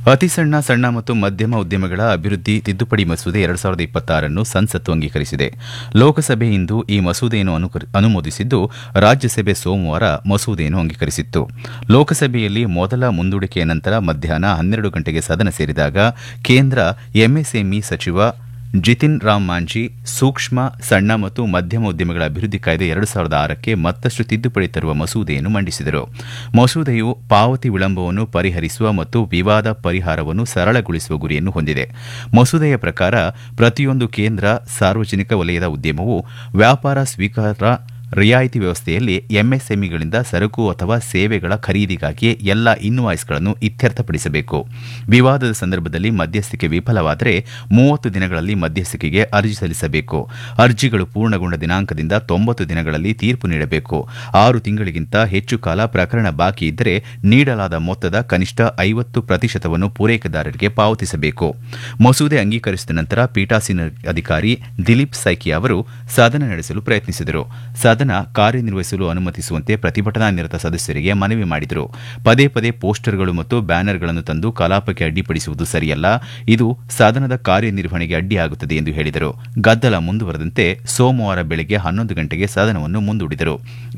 ಅತಿ ಸಣ್ಣ ಸಣ್ಣ ಮತ್ತು ಮಧ್ಯಮ ಉದ್ಯಮಗಳ ಅಭಿವೃದ್ಧಿ ತಿದ್ದುಪಡಿ ಮಸೂದೆ ಎರಡ್ ಸಾವಿರದ ಇಪ್ಪತ್ತಾರನ್ನು ಸಂಸತ್ತು ಅಂಗೀಕರಿಸಿದೆ ಲೋಕಸಭೆ ಇಂದು ಈ ಮಸೂದೆಯನ್ನು ಅನುಕರಿ- ಅನುಮೋದಿಸಿದ್ದು ರಾಜ್ಯಸಭೆ ಸೋಮವಾರ ಮಸೂದೆಯನ್ನು ಅಂಗೀಕರಿಸಿತ್ತು ಲೋಕಸಭೆಯಲ್ಲಿ ಮೊದಲ ಮುಂದೂಡಿಕೆಯ ನಂತರ ಮಧ್ಯಾಹ್ನ ಹನ್ನೆರಡು ಗಂಟೆಗೆ ಸದನ ಸೇರಿದಾಗ ಕೇಂದ್ರ ಎಂಎಸ್ಎಂಇ ಸಚಿವ ಜಿತಿನ್ ರಾಮ್ ಮಾಂಜಿ ಸೂಕ್ಷ್ಮ ಸಣ್ಣ ಮತ್ತು ಮಧ್ಯಮ ಉದ್ಯಮಗಳ ಅಭಿವೃದ್ಧಿ ಕಾಯ್ದೆ ಎರಡು ಸಾವಿರದ ಆರಕ್ಕೆ ಮತ್ತಷ್ಟು ತಿದ್ದುಪಡಿ ತರುವ ಮಸೂದೆಯನ್ನು ಮಂಡಿಸಿದರು ಮಸೂದೆಯು ಪಾವತಿ ವಿಳಂಬವನ್ನು ಪರಿಹರಿಸುವ ಮತ್ತು ವಿವಾದ ಪರಿಹಾರವನ್ನು ಸರಳಗೊಳಿಸುವ ಗುರಿಯನ್ನು ಹೊಂದಿದೆ ಮಸೂದೆಯ ಪ್ರಕಾರ ಪ್ರತಿಯೊಂದು ಕೇಂದ್ರ ಸಾರ್ವಜನಿಕ ವಲಯದ ಉದ್ಯಮವು ವ್ಯಾಪಾರ ಸ್ವೀಕಾರ ರಿಯಾಯಿತಿ ವ್ಯವಸ್ಥೆಯಲ್ಲಿ ಎಂಎಸ್ಎಂಇಗಳಿಂದ ಸರಕು ಅಥವಾ ಸೇವೆಗಳ ಖರೀದಿಗಾಗಿ ಎಲ್ಲ ಇನ್ವಾಯ್ಸ್ಗಳನ್ನು ಇತ್ಯರ್ಥಪಡಿಸಬೇಕು ವಿವಾದದ ಸಂದರ್ಭದಲ್ಲಿ ಮಧ್ಯಸ್ಥಿಕೆ ವಿಫಲವಾದರೆ ಮೂವತ್ತು ದಿನಗಳಲ್ಲಿ ಮಧ್ಯಸ್ಥಿಕೆಗೆ ಅರ್ಜಿ ಸಲ್ಲಿಸಬೇಕು ಅರ್ಜಿಗಳು ಪೂರ್ಣಗೊಂಡ ದಿನಾಂಕದಿಂದ ತೊಂಬತ್ತು ದಿನಗಳಲ್ಲಿ ತೀರ್ಪು ನೀಡಬೇಕು ಆರು ತಿಂಗಳಿಗಿಂತ ಹೆಚ್ಚು ಕಾಲ ಪ್ರಕರಣ ಬಾಕಿ ಇದ್ದರೆ ನೀಡಲಾದ ಮೊತ್ತದ ಕನಿಷ್ಠ ಐವತ್ತು ಪ್ರತಿಶತವನ್ನು ಪೂರೈಕೆದಾರರಿಗೆ ಪಾವತಿಸಬೇಕು ಮಸೂದೆ ಅಂಗೀಕರಿಸಿದ ನಂತರ ಪೀಠಾಸೀನ ಅಧಿಕಾರಿ ದಿಲೀಪ್ ಸೈಕಿ ಅವರು ಸದನ ನಡೆಸಲು ಪ್ರಯತ್ನಿಸಿದರು ಸದನ ಕಾರ್ಯನಿರ್ವಹಿಸಲು ಅನುಮತಿಸುವಂತೆ ಪ್ರತಿಭಟನಾ ನಿರತ ಸದಸ್ಯರಿಗೆ ಮನವಿ ಮಾಡಿದರು ಪದೇ ಪದೇ ಪೋಸ್ಟರ್ಗಳು ಮತ್ತು ಬ್ಯಾನರ್ಗಳನ್ನು ತಂದು ಕಲಾಪಕ್ಕೆ ಅಡ್ಡಿಪಡಿಸುವುದು ಸರಿಯಲ್ಲ ಇದು ಸದನದ ಕಾರ್ಯನಿರ್ವಹಣೆಗೆ ಅಡ್ಡಿಯಾಗುತ್ತದೆ ಎಂದು ಹೇಳಿದರು ಗದ್ದಲ ಮುಂದುವರೆದಂತೆ ಸೋಮವಾರ ಬೆಳಗ್ಗೆ ಹನ್ನೊಂದು ಗಂಟೆಗೆ ಸದನವನ್ನು ಮುಂದೂಡಿದರು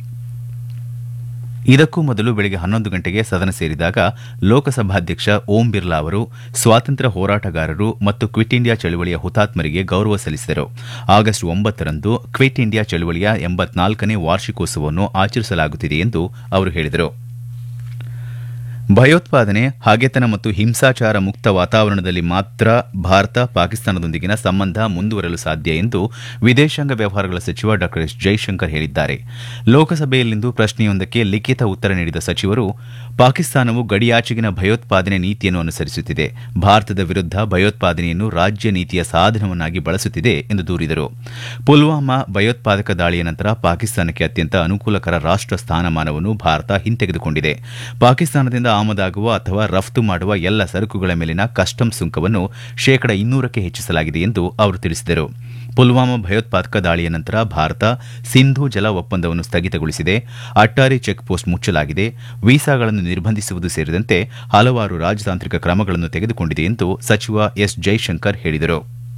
ಇದಕ್ಕೂ ಮೊದಲು ಬೆಳಗ್ಗೆ ಹನ್ನೊಂದು ಗಂಟೆಗೆ ಸದನ ಸೇರಿದಾಗ ಲೋಕಸಭಾಧ್ಯಕ್ಷ ಓಂ ಬಿರ್ಲಾ ಅವರು ಸ್ವಾತಂತ್ರ್ಯ ಹೋರಾಟಗಾರರು ಮತ್ತು ಕ್ವಿಟ್ ಇಂಡಿಯಾ ಚಳವಳಿಯ ಹುತಾತ್ಮರಿಗೆ ಗೌರವ ಸಲ್ಲಿಸಿದರು ಆಗಸ್ಟ್ ಒಂಬತ್ತರಂದು ಕ್ವಿಟ್ ಇಂಡಿಯಾ ಚಳವಳಿಯ ಎಂಬತ್ನಾಲ್ಕನೇ ವಾರ್ಷಿಕೋತ್ಸವವನ್ನು ಆಚರಿಸಲಾಗುತ್ತಿದೆ ಎಂದು ಅವರು ಹೇಳಿದರು ಭಯೋತ್ಪಾದನೆ ಹಗೆತನ ಮತ್ತು ಹಿಂಸಾಚಾರ ಮುಕ್ತ ವಾತಾವರಣದಲ್ಲಿ ಮಾತ್ರ ಭಾರತ ಪಾಕಿಸ್ತಾನದೊಂದಿಗಿನ ಸಂಬಂಧ ಮುಂದುವರಲು ಸಾಧ್ಯ ಎಂದು ವಿದೇಶಾಂಗ ವ್ಯವಹಾರಗಳ ಸಚಿವ ಡಾ ಎಸ್ ಜೈಶಂಕರ್ ಹೇಳಿದ್ದಾರೆ ಲೋಕಸಭೆಯಲ್ಲಿಂದು ಪ್ರಶ್ನೆಯೊಂದಕ್ಕೆ ಲಿಖಿತ ಉತ್ತರ ನೀಡಿದ ಸಚಿವರು ಪಾಕಿಸ್ತಾನವು ಗಡಿಯಾಚೆಗಿನ ಭಯೋತ್ಪಾದನೆ ನೀತಿಯನ್ನು ಅನುಸರಿಸುತ್ತಿದೆ ಭಾರತದ ವಿರುದ್ಧ ಭಯೋತ್ಪಾದನೆಯನ್ನು ರಾಜ್ಯ ನೀತಿಯ ಸಾಧನವನ್ನಾಗಿ ಬಳಸುತ್ತಿದೆ ಎಂದು ದೂರಿದರು ಪುಲ್ವಾಮಾ ಭಯೋತ್ಪಾದಕ ದಾಳಿಯ ನಂತರ ಪಾಕಿಸ್ತಾನಕ್ಕೆ ಅತ್ಯಂತ ಅನುಕೂಲಕರ ರಾಷ್ಟ ಸ್ಥಾನಮಾನವನ್ನು ಭಾರತ ಹಿಂತೆಗೆದುಕೊಂಡಿದೆ ಪಾಕಿಸ್ತಾನದಿಂದ ಆಮದಾಗುವ ಅಥವಾ ರಫ್ತು ಮಾಡುವ ಎಲ್ಲ ಸರಕುಗಳ ಮೇಲಿನ ಕಸ್ಟಮ್ಸ್ ಸುಂಕವನ್ನು ಶೇಕಡ ಇನ್ನೂರಕ್ಕೆ ಹೆಚ್ಚಿಸಲಾಗಿದೆ ಎಂದು ಅವರು ತಿಳಿಸಿದರು ಪುಲ್ವಾಮಾ ಭಯೋತ್ಪಾದಕ ದಾಳಿಯ ನಂತರ ಭಾರತ ಸಿಂಧೂ ಜಲ ಒಪ್ಪಂದವನ್ನು ಸ್ಥಗಿತಗೊಳಿಸಿದೆ ಅಟ್ಟಾರಿ ಚೆಕ್ ಪೋಸ್ಟ್ ಮುಚ್ಚಲಾಗಿದೆ ವೀಸಾಗಳನ್ನು ನಿರ್ಬಂಧಿಸುವುದು ಸೇರಿದಂತೆ ಹಲವಾರು ರಾಜತಾಂತ್ರಿಕ ಕ್ರಮಗಳನ್ನು ತೆಗೆದುಕೊಂಡಿದೆ ಎಂದು ಸಚಿವ ಎಸ್ ಜೈಶಂಕರ್ ಹೇಳಿದರು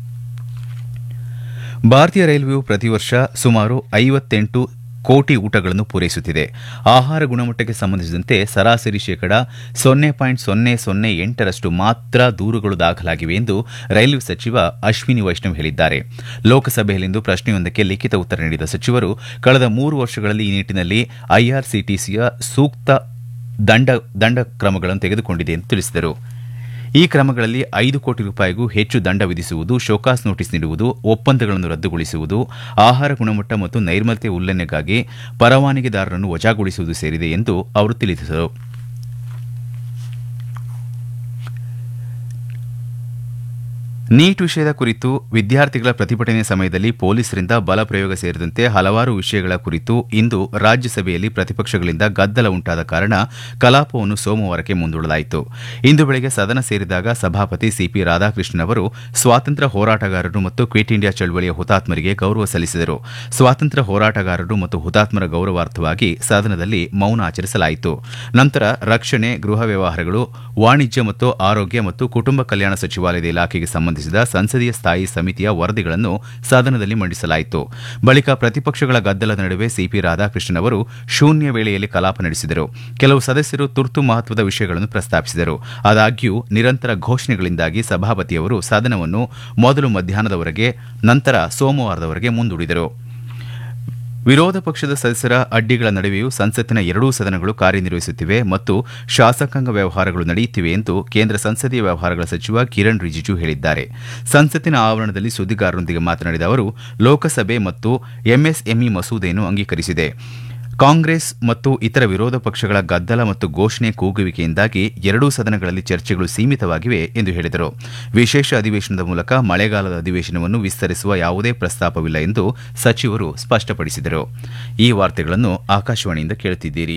ಭಾರತೀಯ ರೈಲ್ವೆಯು ಪ್ರತಿ ವರ್ಷ ಸುಮಾರು ಐವತ್ತೆಂಟು ಕೋಟಿ ಊಟಗಳನ್ನು ಪೂರೈಸುತ್ತಿದೆ ಆಹಾರ ಗುಣಮಟ್ಟಕ್ಕೆ ಸಂಬಂಧಿಸಿದಂತೆ ಸರಾಸರಿ ಶೇಕಡ ಸೊನ್ನೆ ಪಾಯಿಂಟ್ ಸೊನ್ನೆ ಸೊನ್ನೆ ಎಂಟರಷ್ಟು ಮಾತ್ರ ದೂರುಗಳು ದಾಖಲಾಗಿವೆ ಎಂದು ರೈಲ್ವೆ ಸಚಿವ ಅಶ್ವಿನಿ ವೈಷ್ಣವ್ ಹೇಳಿದ್ದಾರೆ ಲೋಕಸಭೆಯಲ್ಲಿಂದು ಪ್ರಶ್ನೆಯೊಂದಕ್ಕೆ ಲಿಖಿತ ಉತ್ತರ ನೀಡಿದ ಸಚಿವರು ಕಳೆದ ಮೂರು ವರ್ಷಗಳಲ್ಲಿ ಈ ನಿಟ್ಟಿನಲ್ಲಿ ಐಆರ್ಸಿಟಿಸಿಯ ಸೂಕ್ತ ದಂಡ ದಂಡ ಕ್ರಮಗಳನ್ನು ತೆಗೆದುಕೊಂಡಿದೆ ಎಂದು ತಿಳಿಸಿದರು ಈ ಕ್ರಮಗಳಲ್ಲಿ ಐದು ಕೋಟಿ ರೂಪಾಯಿಗೂ ಹೆಚ್ಚು ದಂಡ ವಿಧಿಸುವುದು ಶೋಕಾಸ್ ನೋಟಿಸ್ ನೀಡುವುದು ಒಪ್ಪಂದಗಳನ್ನು ರದ್ದುಗೊಳಿಸುವುದು ಆಹಾರ ಗುಣಮಟ್ಟ ಮತ್ತು ನೈರ್ಮಲ್ಯ ಉಲ್ಲಂಘನೆಗಾಗಿ ಪರವಾನಗಿದಾರರನ್ನು ವಜಾಗೊಳಿಸುವುದು ಸೇರಿದೆ ಎಂದು ಅವರು ತಿಳಿಸಿದರು ನೀಟ್ ವಿಷಯದ ಕುರಿತು ವಿದ್ಯಾರ್ಥಿಗಳ ಪ್ರತಿಭಟನೆ ಸಮಯದಲ್ಲಿ ಪೊಲೀಸರಿಂದ ಬಲ ಪ್ರಯೋಗ ಸೇರಿದಂತೆ ಹಲವಾರು ವಿಷಯಗಳ ಕುರಿತು ಇಂದು ರಾಜ್ಯಸಭೆಯಲ್ಲಿ ಪ್ರತಿಪಕ್ಷಗಳಿಂದ ಗದ್ದಲ ಉಂಟಾದ ಕಾರಣ ಕಲಾಪವನ್ನು ಸೋಮವಾರಕ್ಕೆ ಮುಂದೂಡಲಾಯಿತು ಇಂದು ಬೆಳಗ್ಗೆ ಸದನ ಸೇರಿದಾಗ ಸಭಾಪತಿ ಸಿಪಿ ರಾಧಾಕೃಷ್ಣನ್ ಅವರು ಸ್ವಾತಂತ್ರ್ಯ ಹೋರಾಟಗಾರರು ಮತ್ತು ಕ್ವಿಟ್ ಇಂಡಿಯಾ ಚಳವಳಿಯ ಹುತಾತ್ಮರಿಗೆ ಗೌರವ ಸಲ್ಲಿಸಿದರು ಸ್ವಾತಂತ್ರ್ಯ ಹೋರಾಟಗಾರರು ಮತ್ತು ಹುತಾತ್ಮರ ಗೌರವಾರ್ಥವಾಗಿ ಸದನದಲ್ಲಿ ಮೌನ ಆಚರಿಸಲಾಯಿತು ನಂತರ ರಕ್ಷಣೆ ಗೃಹ ವ್ಯವಹಾರಗಳು ವಾಣಿಜ್ಯ ಮತ್ತು ಆರೋಗ್ಯ ಮತ್ತು ಕುಟುಂಬ ಕಲ್ಯಾಣ ಸಚಿವಾಲಯದ ಇಲಾಖೆಗೆ ಸಂಬಂಧಿಸಿದ ಸಂಸದೀಯ ಸ್ಥಾಯಿ ಸಮಿತಿಯ ವರದಿಗಳನ್ನು ಸದನದಲ್ಲಿ ಮಂಡಿಸಲಾಯಿತು ಬಳಿಕ ಪ್ರತಿಪಕ್ಷಗಳ ಗದ್ದಲದ ನಡುವೆ ಸಿಪಿ ರಾಧಾಕೃಷ್ಣನ್ ಅವರು ಶೂನ್ಯ ವೇಳೆಯಲ್ಲಿ ಕಲಾಪ ನಡೆಸಿದರು ಕೆಲವು ಸದಸ್ಯರು ತುರ್ತು ಮಹತ್ವದ ವಿಷಯಗಳನ್ನು ಪ್ರಸ್ತಾಪಿಸಿದರು ಆದಾಗ್ಯೂ ನಿರಂತರ ಘೋಷಣೆಗಳಿಂದಾಗಿ ಸಭಾಪತಿಯವರು ಸದನವನ್ನು ಮೊದಲು ಮಧ್ಯಾಹ್ನದವರೆಗೆ ನಂತರ ಸೋಮವಾರದವರೆಗೆ ಮುಂದೂಡಿದರು ವಿರೋಧ ಪಕ್ಷದ ಸದಸ್ಯರ ಅಡ್ಡಿಗಳ ನಡುವೆಯೂ ಸಂಸತ್ತಿನ ಎರಡೂ ಸದನಗಳು ಕಾರ್ಯನಿರ್ವಹಿಸುತ್ತಿವೆ ಮತ್ತು ಶಾಸಕಾಂಗ ವ್ಯವಹಾರಗಳು ನಡೆಯುತ್ತಿವೆ ಎಂದು ಕೇಂದ್ರ ಸಂಸದೀಯ ವ್ಯವಹಾರಗಳ ಸಚಿವ ಕಿರಣ್ ರಿಜಿಜು ಹೇಳಿದ್ದಾರೆ ಸಂಸತ್ತಿನ ಆವರಣದಲ್ಲಿ ಸುದ್ದಿಗಾರರೊಂದಿಗೆ ಮಾತನಾಡಿದ ಅವರು ಲೋಕಸಭೆ ಮತ್ತು ಎಂಎಸ್ಎಂಇ ಮಸೂದೆಯನ್ನು ಅಂಗೀಕರಿಸಿದೆ ಕಾಂಗ್ರೆಸ್ ಮತ್ತು ಇತರ ವಿರೋಧ ಪಕ್ಷಗಳ ಗದ್ದಲ ಮತ್ತು ಘೋಷಣೆ ಕೂಗುವಿಕೆಯಿಂದಾಗಿ ಎರಡೂ ಸದನಗಳಲ್ಲಿ ಚರ್ಚೆಗಳು ಸೀಮಿತವಾಗಿವೆ ಎಂದು ಹೇಳಿದರು ವಿಶೇಷ ಅಧಿವೇಶನದ ಮೂಲಕ ಮಳೆಗಾಲದ ಅಧಿವೇಶನವನ್ನು ವಿಸ್ತರಿಸುವ ಯಾವುದೇ ಪ್ರಸ್ತಾಪವಿಲ್ಲ ಎಂದು ಸಚಿವರು ಸ್ಪಷ್ಟಪಡಿಸಿದರು ಈ ವಾರ್ತೆಗಳನ್ನು ಆಕಾಶವಾಣಿಯಿಂದ ಕೇಳುತ್ತಿದ್ದೀರಿ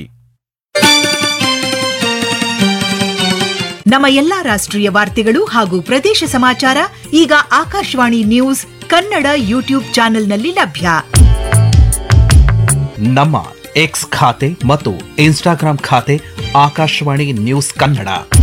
ನಮ್ಮ ಎಲ್ಲಾ ರಾಷ್ಟ್ರೀಯ ವಾರ್ತೆಗಳು ಹಾಗೂ ಪ್ರದೇಶ ಸಮಾಚಾರ ಈಗ ಆಕಾಶವಾಣಿ ನ್ಯೂಸ್ ಕನ್ನಡ ಯೂಟ್ಯೂಬ್ ಚಾನೆಲ್ನಲ್ಲಿ ಲಭ್ಯ ನಮ್ಮ ಎಕ್ಸ್ ಖಾತೆ ಮತ್ತು ಇನ್ಸ್ಟಾಗ್ರಾಂ ಖಾತೆ ಆಕಾಶವಾಣಿ ನ್ಯೂಸ್ ಕನ್ನಡ